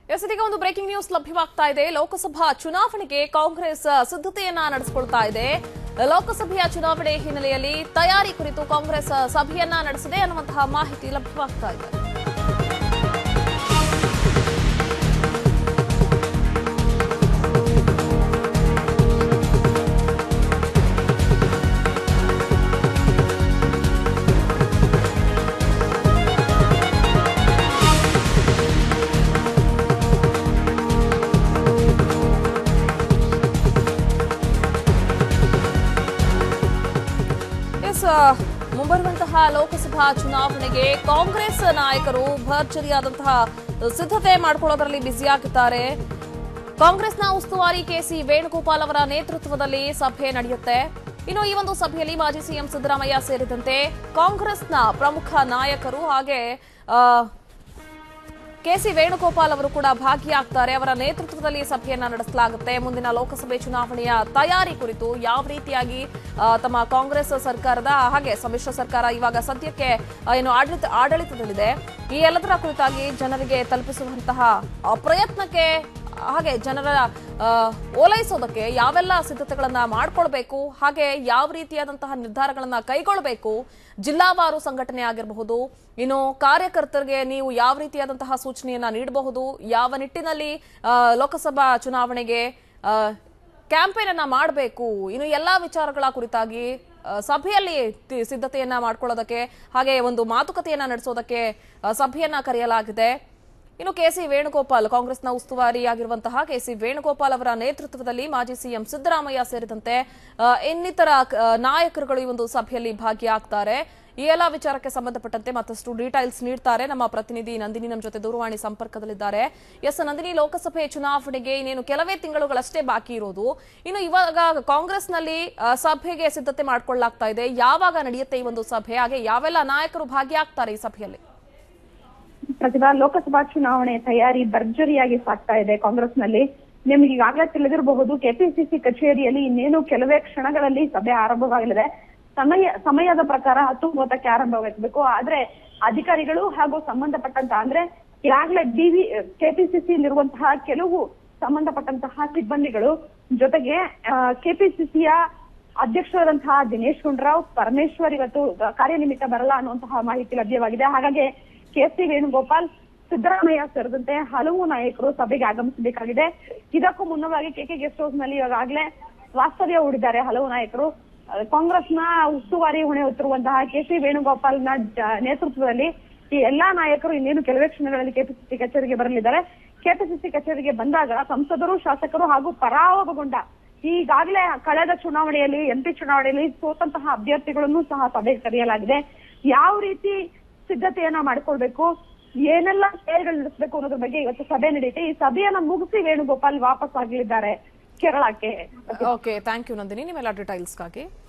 S ಇದೀಗ ಒಂದು breaking news ಲಭ್ಯವಾಗ್ತಾ ಇದೆ ಲೋಕಸಭಾ ಚುನಾವಣೆಗೆ ಕಾಂಗ್ರೆಸ್ ಸಿದ್ಧತೆಯನ್ನ ನಡೆಸಿಕೊಳ್ತಾ ಇದೆ ಲೋಕಸಭೆಯ ಚುನಾವಣೆ ಹಿನ್ನೆಲೆಯಲ್ಲಿ ತಯಾರಿ ಕುರಿತು ಕಾಂಗ್ರೆಸ್ ಸಭೆಯನ್ನ ನಡೆಸಿದೆ ಅನ್ನುವಂತಹ ಮಾಹಿತಿ ಲಭ್ಯವಾಗ್ತಾ ಇದೆ ಎಸ್ ಮುಂಬರುವಂತಹ ಲೋಕಸಭಾ ಚುನಾವಣೆಗೆ ಕಾಂಗ್ರೆಸ್ ನಾಯಕರು ಭರ್ಜರಿಯಾದಂತಹ ಸಿದ್ಧತೆ ಮಾಡಿಕೊಳ್ಳೋದರಲ್ಲಿ ಬ್ಯುಸಿಯಾಗಿದ್ದಾರೆ ಕಾಂಗ್ರೆಸ್ನ ಉಸ್ತುವಾರಿ ಕೆಸಿ ವೇಣುಗೋಪಾಲ್ ಅವರ ನೇತೃತ್ವದಲ್ಲಿ ಸಭೆ ನಡೆಯುತ್ತೆ ಇನ್ನು ಈ ಒಂದು ಸಭೆಯಲ್ಲಿ ಮಾಜಿ ಸಿಎಂ ಸಿದ್ದರಾಮಯ್ಯ ಸೇರಿದಂತೆ ಕಾಂಗ್ರೆಸ್ನ ಪ್ರಮುಖ ನಾಯಕರು ಹಾಗೆ ಆ, ಕೆಸಿ ವೇಣುಗೋಪಾಲ್ ಅವರು ಕೂಡ ಭಾಗಿಯಾಗ್ತಾರೆ ಅವರ ನೇತೃತ್ವದಲ್ಲಿ ಸಭೆಯನ್ನ ನಡೆಸಲಾಗುತ್ತೆ ಮುಂದಿನ ಲೋಕಸಭೆ ಚುನಾವಣೆಯ ತಯಾರಿ ಕುರಿತು ಯಾವ ರೀತಿಯಾಗಿ ಆ, ತಮ್ಮ ಕಾಂಗ್ರೆಸ್ ಸರ್ಕಾರದ ಹಾಗೆ ಸಮ್ಮಿಶ್ರ ಸರ್ಕಾರ ಇವಾಗ ಸದ್ಯಕ್ಕೆ ಆ, ಏನು ಆಡಳಿತ ಆಡಳಿತದಲ್ಲಿದೆ ಈ ಎಲ್ಲದರ ಕುರಿತಾಗಿ ಜನರಿಗೆ ತಲುಪಿಸುವಂತಹ ಆ, ಪ್ರಯತ್ನಕ್ಕೆ ಹಾಗೆ ಜನರ ಆ, ಓಲೈಸೋದಕ್ಕೆ ಯಾವೆಲ್ಲ ಸಿದ್ಧತೆಗಳನ್ನ ಮಾಡ್ಕೊಳ್ಬೇಕು ಹಾಗೆ ಯಾವ ರೀತಿಯಾದಂತಹ ನಿರ್ಧಾರಗಳನ್ನ ಕೈಗೊಳ್ಳಬೇಕು ಜಿಲ್ಲಾವಾರು ಸಂಘಟನೆ ಆಗಿರಬಹುದು ಇನ್ನು ಕಾರ್ಯಕರ್ತರಿಗೆ ನೀವು ಯಾವ ರೀತಿಯಾದಂತಹ ಸೂಚನೆಯನ್ನ ನೀಡಬಹುದು ಯಾವ ನಿಟ್ಟಿನಲ್ಲಿ ಆ, ಲೋಕಸಭಾ ಚುನಾವಣೆಗೆ ಕ್ಯಾಂಪೇನ್ ಅನ್ನ ಮಾಡಬೇಕು ಇನ್ನು ಎಲ್ಲಾ ವಿಚಾರಗಳ ಕುರಿತಾಗಿ ಆ, ಸಭೆಯಲ್ಲಿ ತಿ- ಸಿದ್ಧತೆಯನ್ನ ಮಾಡ್ಕೊಳ್ಳೋದಕ್ಕೆ ಹಾಗೆ ಒಂದು ಮಾತುಕತೆಯನ್ನ ನಡೆಸೋದಕ್ಕೆ ಆ, ಸಭೆಯನ್ನ ಕರೆಯಲಾಗಿದೆ ಇನ್ನು ಕೆಸಿ ವೇಣುಗೋಪಾಲ್ ಕಾಂಗ್ರೆಸ್ನ ಉಸ್ತುವಾರಿಯಾಗಿರುವಂತಹ ಕೆಸಿ ವೇಣುಗೋಪಾಲ್ ಅವರ ನೇತೃತ್ವದಲ್ಲಿ ಮಾಜಿ ಸಿಎಂ ಸಿದ್ದರಾಮಯ್ಯ ಸೇರಿದಂತೆ ಆ, ಇನ್ನಿತರ ಆ, ನಾಯಕರುಗಳು ಈ ಒಂದು ಸಭೆಯಲ್ಲಿ ಭಾಗಿಯಾಗ್ತಾರೆ ಈ ಎಲ್ಲ ವಿಚಾರಕ್ಕೆ ಸಂಬಂಧಪಟ್ಟಂತೆ ಮತ್ತಷ್ಟು ಡೀಟೈಲ್ಸ್ ನೀಡ್ತಾರೆ ನಮ್ಮ ಪ್ರತಿನಿಧಿ ನಂದಿನಿ ನಮ್ಮ ಜೊತೆ ದೂರವಾಣಿ ಸಂಪರ್ಕದಲ್ಲಿದ್ದಾರೆ ಎಸ್ ನಂದಿನಿ ಲೋಕಸಭೆ ಚುನಾವಣೆಗೆ ಇನ್ನೇನು ಕೆಲವೇ ತಿಂಗಳುಗಳಷ್ಟೇ ಬಾಕಿ ಇರೋದು ಇನ್ನು ಇವಾಗ ಕಾಂಗ್ರೆಸ್ನಲ್ಲಿ ಆ, ಸಭೆಗೆ ಸಿದ್ಧತೆ ಮಾಡ್ಕೊಳ್ಳಲಾಗ್ತಾ ಇದೆ ಯಾವಾಗ ನಡೆಯುತ್ತೆ ಈ ಒಂದು ಸಭೆ ಹಾಗೆ ಯಾವೆಲ್ಲ ನಾಯಕರು ಭಾಗಿಯಾಗ್ತಾರೆ ಈ ಸಭೆಯಲ್ಲಿ ಪ್ರತಿಭಾ ಲೋಕಸಭಾ ಚುನಾವಣೆ ತಯಾರಿ ಭರ್ಜರಿಯಾಗಿ ಸಾಗ್ತಾ ಇದೆ ಕಾಂಗ್ರೆಸ್ನಲ್ಲಿ ನಿಮ್ಗೆ ಈಗಾಗಲೇ ತಿಳಿದಿರಬಹುದು ಕೆಪಿಸಿಸಿ ಕಚೇರಿಯಲ್ಲಿ ಇನ್ನೇನು ಕೆಲವೇ ಕ್ಷಣಗಳಲ್ಲಿ ಸಭೆ ಆರಂಭವಾಗಲಿದೆ ಸಮಯ ಸಮಯದ ಪ್ರಕಾರ ಹತ್ತು ಮೂವತ್ತಕ್ಕೆ ಆರಂಭವಾಗಬೇಕು ಆದ್ರೆ ಅಧಿಕಾರಿಗಳು ಹಾಗೂ ಸಂಬಂಧಪಟ್ಟಂತ ಅಂದ್ರೆ ಈಗಾಗಲೇ ಡಿವಿ ಕೆಪಿಸಿಸಿಯಲ್ಲಿರುವಂತಹ ಕೆಲವು ಸಂಬಂಧಪಟ್ಟಂತಹ ಸಿಬ್ಬಂದಿಗಳು ಜೊತೆಗೆ ಕೆಪಿಸಿಸಿಯ ಅಧ್ಯಕ್ಷರಾದಂತಹ ದಿನೇಶ್ ಗುಂಡೂರಾವ್ ಪರಮೇಶ್ವರ್ ಇವತ್ತು ಕಾರ್ಯನಿಮಿತ್ತ ಬರಲ್ಲ ಅನ್ನುವಂತಹ ಮಾಹಿತಿ ಲಭ್ಯವಾಗಿದೆ ಹಾಗಾಗಿ ಕೆ ಸಿ ವೇಣುಗೋಪಾಲ್ ಸಿದ್ದರಾಮಯ್ಯ ಸೇರಿದಂತೆ ಹಲವು ನಾಯಕರು ಸಭೆಗೆ ಆಗಮಿಸಬೇಕಾಗಿದೆ ಇದಕ್ಕೂ ಮುನ್ನವಾಗಿ ಕೆಕೆ ಗೆಸ್ಟ್ ಹೌಸ್ ನಲ್ಲಿ ಈಗಾಗಲೇ ವಾಸ್ತವ್ಯ ಹೂಡಿದ್ದಾರೆ ಹಲವು ನಾಯಕರು ಅಹ್, ಕಾಂಗ್ರೆಸ್ನ ಉಸ್ತುವಾರಿ ಹೊಣೆ ಹೊತ್ತಿರುವಂತಹ ಕೆ ಸಿ ವೇಣುಗೋಪಾಲ್ನ ಜ- ನೇತೃತ್ವದಲ್ಲಿ ಈ ಎಲ್ಲಾ ನಾಯಕರು ಇನ್ನೇನು ಕೆಲವೇ ಕ್ಷಣಗಳಲ್ಲಿ ಕೆಪಿಸಿಸಿ ಕಚೇರಿಗೆ ಬರಲಿದ್ದಾರೆ ಕೆಪಿಸಿಸಿ ಕಚೇರಿಗೆ ಬಂದಾಗ ಸಂಸದರು ಶಾಸಕರು ಹಾಗೂ ಪರಾಭವಗೊಂಡ ಈಗಾಗಲೇ ಕಳೆದ ಚುನಾವಣೆಯಲ್ಲಿ ಎಂಪಿ ಚುನಾವಣೆಯಲ್ಲಿ ಸೋತಂತಹ ಅಭ್ಯರ್ಥಿಗಳನ್ನು ಸಹ ಸಭೆಗೆ ಕರೆಯಲಾಗಿದೆ ಯಾವ ರೀತಿ ಸಿದ್ಧತೆಯನ್ನ ಮಾಡ್ಕೊಳ್ಬೇಕು ಏನೆಲ್ಲ ಸೇವೆಗಳು ನಡೆಸಬೇಕು ಅನ್ನೋದ್ರ ಬಗ್ಗೆ ಇವತ್ತು ಸಭೆ ನಡೆಯುತ್ತೆ ಈ ಸಭೆಯನ್ನ ಮುಗಿಸಿ ವೇಣುಗೋಪಾಲ್ ವಾಪಸ್ ಆಗಲಿದ್ದಾರೆ ಕೇರಳಕ್ಕೆ ಓಕೆ ಥ್ಯಾಂಕ್ ಯು ನಂದಿನಿ ನಿಮ್ಮೆಲ್ಲ ಡೀಟೈಲ್ಸ್ಗಾಗಿ